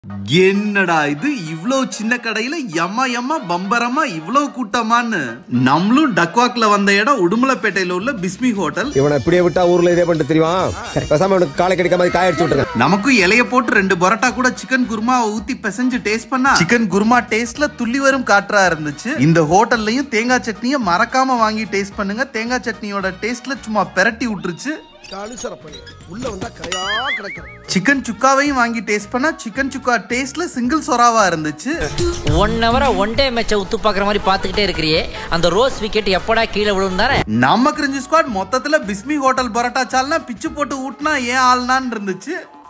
என்னடா இது இவ்ளோ சின்ன கடையில எம்மா எம்மா பம்பரமா இவ்ளோ கூட்டமான்னு நம்மளும் டக்வாக்ல வந்த இடம் உடுமலைப்பேட்டையில உள்ள பிஸ்மி ஹோட்டல் இவனை இப்படியே விட்டா ஊர்ல இதே பண்ணிட்டு தெரியுமா பேசாம அவனுக்கு காலை கிடைக்காம காய அடிச்சு விட்டுருங்க நமக்கும் இலைய போட்டு ரெண்டு பரோட்டா கூட சிக்கன் குருமா ஊத்தி பிசைஞ்சு டேஸ்ட் பண்ணா சிக்கன் குருமா டேஸ்ட்ல துள்ளி வரும் காற்றா இருந்துச்சு இந்த ஹோட்டல்லையும் தேங்காய் சட்னியை மறக்காம வாங்கி டேஸ்ட் பண்ணுங்க தேங்காய் சட்னியோட டேஸ்ட்ல சும்மா பெரட்டி விட்டுருச்சு அனுசரப்பணி உள்ள வந்தா கரையா கிடக்குறேன் சிக்கன் சுக்காவையும் வாங்கி டேஸ்ட் பண்ணா சிக்கன் சுக்கா டேஸ்ட்ல சிங்கிள் சொராவா இருந்துச்சு ஒன் ஹவரா ஒன் டே மேட்சை உத்து பாக்குற மாதிரி பாத்துக்கிட்டே இருக்கிறியே அந்த ரோஸ் விக்கெட் எப்படா கீழே விழும் தானே நம்ம கிரிஞ்சு ஸ்குவாட் மொத்தத்துல பிஸ்மி ஹோட்டல் பரோட்டா சால்னா பிச்சு போட்டு ஊட்டினா ஏன் ஆள்னான்னு இருந்துச்சு